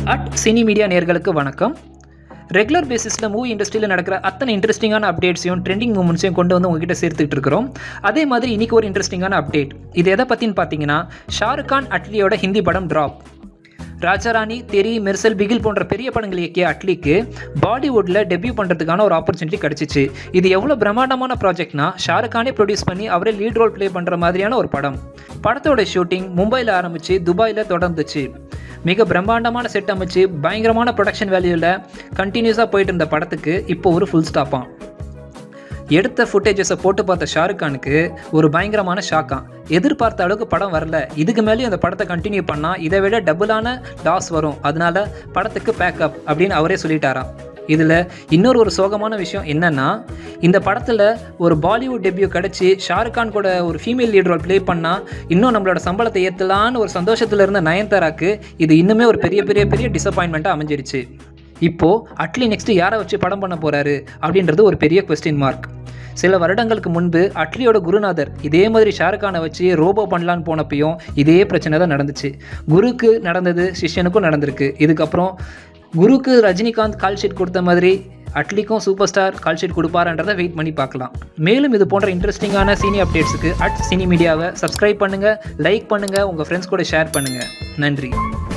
at cine media நேர்களுக்கு வணக்கம் regular பேசிஸில் மூவி இண்டஸ்ட்ரியில் நடக்கிற அத்தனை இன்ட்ரெஸ்டிங்கான அப்டேட்ஸையும் ட்ரெண்டிங் மூமெண்ட்ஸையும் கொண்டு வந்து உங்ககிட்ட சேர்த்துக்கிட்டு இருக்கிறோம் அதே மாதிரி இன்னைக்கு ஒரு இன்ட்ரெஸ்டிங்கான அப்டேட் இது எதை பற்றின்னு பார்த்தீங்கன்னா ஷாருக் கான் அட்லியோட ஹிந்தி படம் ட்ராப் ராஜாராணி தெரி மெர்சல் பிகில் போன்ற பெரிய படங்கள் இயக்கிய அட்லிக்கு பாலிவுட்டில் டெபியூ பண்ணுறதுக்கான ஒரு ஆப்பர்ச்சுனிட்டி கிடச்சிச்சு இது எவ்வளோ பிரம்மாண்டமான ப்ராஜெக்ட்னா ஷாருக் கானே ப்ரொடியூஸ் பண்ணி அவரே லீட் ரோல் ப்ளே பண்ணுற மாதிரியான ஒரு படம் படத்தோட ஷூட்டிங் மும்பையில் ஆரம்பித்து துபாயில் தொடர்ந்துச்சு மிக பிரம்மாண்டமான செட் அமைச்சு பயங்கரமான ப்ரொடக்ஷன் வேல்யூவில் கண்டினியூஸாக போயிட்டு இருந்த படத்துக்கு இப்போ ஒரு ஃபுல் ஸ்டாப்பான் எடுத்த ஃபுட்டேஜஸை போட்டு பார்த்த ஷாருக் கானுக்கு ஒரு பயங்கரமான ஷாக்காம் எதிர்பார்த்த அளவுக்கு படம் வரல இதுக்கு மேலேயும் அந்த படத்தை கண்டினியூ பண்ணால் இதை விட டபுளான லாஸ் வரும் அதனால படத்துக்கு பேக்கப் அப்படின்னு அவரே சொல்லிட்டாராம் இதில் இன்னொரு ஒரு சோகமான விஷயம் என்னன்னா இந்த படத்தில் ஒரு பாலிவுட் டெபியூ கிடச்சி ஷாருக் கான் கூட ஒரு ஃபீமேல் லீட் ரோல் ப்ளே பண்ணால் இன்னும் நம்மளோட சம்பளத்தை ஏற்றலான்னு ஒரு சந்தோஷத்தில் இருந்த நயன்தாராக்கு இது இன்னுமே ஒரு பெரிய பெரிய பெரிய டிசப்பாயின்மெண்ட்டாக அமைஞ்சிருச்சு இப்போது அட்லி நெக்ஸ்ட் யாரை வச்சு படம் பண்ண போகிறாரு அப்படின்றது ஒரு பெரிய கொஸ்டின் மார்க் சில வருடங்களுக்கு முன்பு அட்லியோட குருநாதர் இதே மாதிரி ஷாருக்கானை வச்சு ரோபோ பண்ணலான்னு போனப்பையும் இதே பிரச்சனை தான் நடந்துச்சு குருக்கு நடந்தது சிஷ்யனுக்கும் நடந்திருக்கு இதுக்கப்புறம் குருக்கு ரஜினிகாந்த் கால் ஷீட் கொடுத்த மாதிரி அட்லிக்கும் சூப்பர் ஸ்டார் கால் ஷீட் கொடுப்பாரன்றதை வெயிட் பண்ணி பார்க்கலாம் மேலும் இது போன்ற இன்ட்ரெஸ்டிங்கான சினி அப்டேட்ஸுக்கு அட் சினி மீடியாவை சப்ஸ்கிரைப் பண்ணுங்கள் லைக் பண்ணுங்கள் உங்கள் ஃப்ரெண்ட்ஸ் கூட ஷேர் பண்ணுங்கள் நன்றி